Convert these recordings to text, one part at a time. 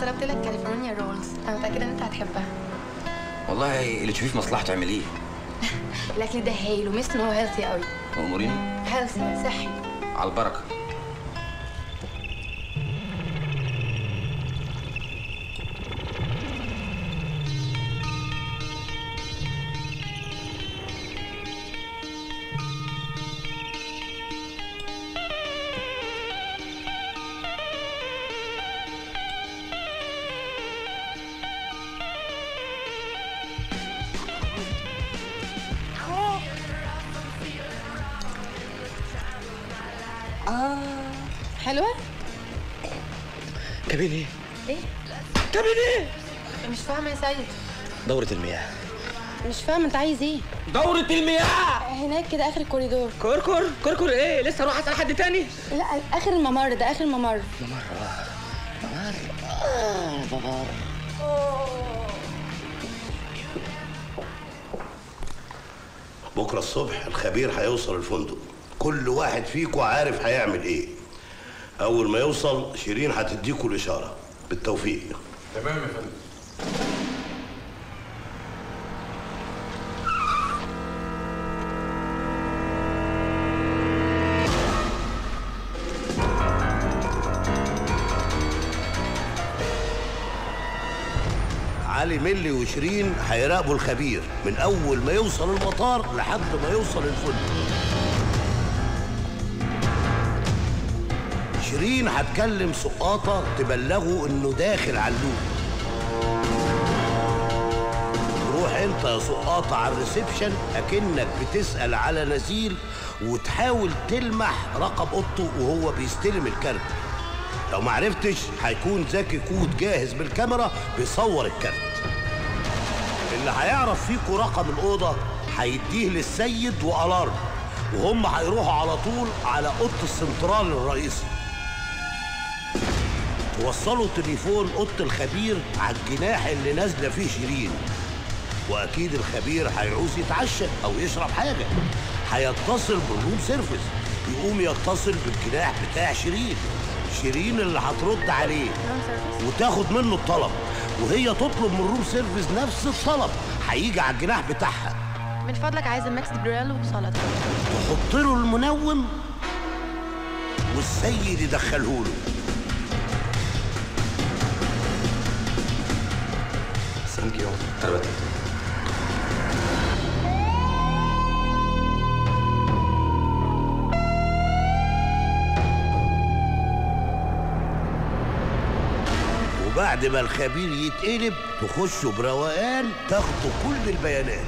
طلبت لك كاليفورنيا رولز انا متاكده ان انت هتحبها والله اللي تشوفيه في مصلحته اعمليه الاكل ده هايل وميزته ان هو هيلثي قوي اموريني هيلثي صحي على البركه حلوه كابيني ايه كابيني مش فاهمه يا سيد دورة المياه مش فاهمه انت عايز ايه دورة المياه هناك كده اخر الكوريدور كركر كركر ايه لسه اروح اسال حد تاني لا اخر الممر ده اخر الممر ممر ممر آه، ممر بكره الصبح الخبير هيوصل الفندق كل واحد فيكم عارف هيعمل ايه اول ما يوصل شيرين هتديكوا الاشاره بالتوفيق تمام يا فندم علي ملي وشيرين هيراقبوا الخبير من اول ما يوصل المطار لحد ما يوصل الفندق شيرين هتكلم سقاطة تبلغه انه داخل على اللوب روح انت يا سقاطة على الريسبشن اكنك بتسأل على نزيل وتحاول تلمح رقم اوضته وهو بيستلم الكارت لو ما عرفتش هيكون زكي كود جاهز بالكاميرا بيصور الكارت اللي هيعرف فيكوا رقم الأوضة هيديه للسيد وألارم وهم هيروحوا على طول على أوضة السنترال الرئيسي توصلوا تليفون أوضة الخبير على الجناح اللي نازلة فيه شيرين وأكيد الخبير هيعوز يتعشى أو يشرب حاجة هيتصل بالروم سيرفيس يقوم يتصل بالجناح بتاع شيرين شيرين اللي هترد عليه وتاخد منه الطلب وهي تطلب من الروم سيرفيس نفس الطلب هيجي على الجناح بتاعها من فضلك عايزه ميكس جريل وسلطه تحط له المنوم والسيد يدخله له ثانك يو تربت وبعد ما الخبير يتقلب تخشوا بروقان تاخدوا كل البيانات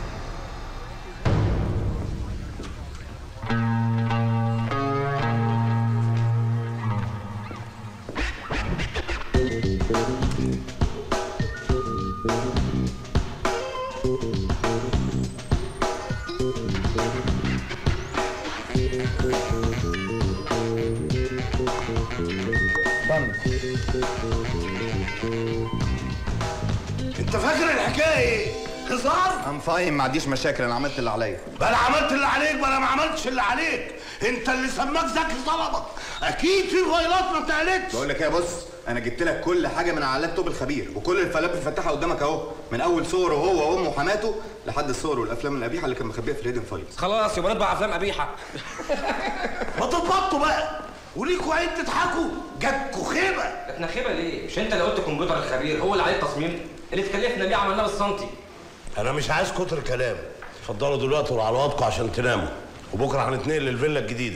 انت فاكر الحكايه ايه؟ هزار؟ ام فاين ما عنديش مشاكل انا عملت اللي عليا ما انا عملت اللي عليك ما انا ما عملتش اللي عليك انت اللي سماك زكي طلبك اكيد في فايلات ما بتعلقش بقول لك ايه يا بص انا جبت لك كل حاجه من على اللابتوب الخبير وكل الفلات مفتحه قدامك اهو من اول صوره هو وامه وحماته لحد الصور والافلام القبيحه اللي كان مخبيها في الهيدن فايلز خلاص يبقى نطبع افلام قبيحه ما تتبطوا بقى وليكوا عين تضحكوا جاتكوا خيبه احنا خيبه ليه مش انت اللي قلت كمبيوتر الخبير هو اللي عليه التصميم اللي اتكلفنا بيه عملناه بالسنتي انا مش عايز كتر كلام اتفضلوا دلوقتي وعلى وضعكم عشان تناموا وبكره هنتنقل للفيلا الجديده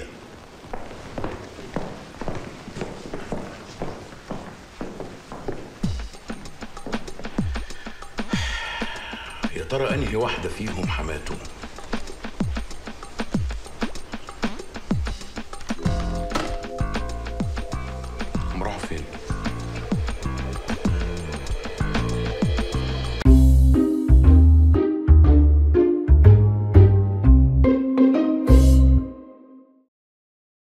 يا ترى انهي واحده فيهم حماته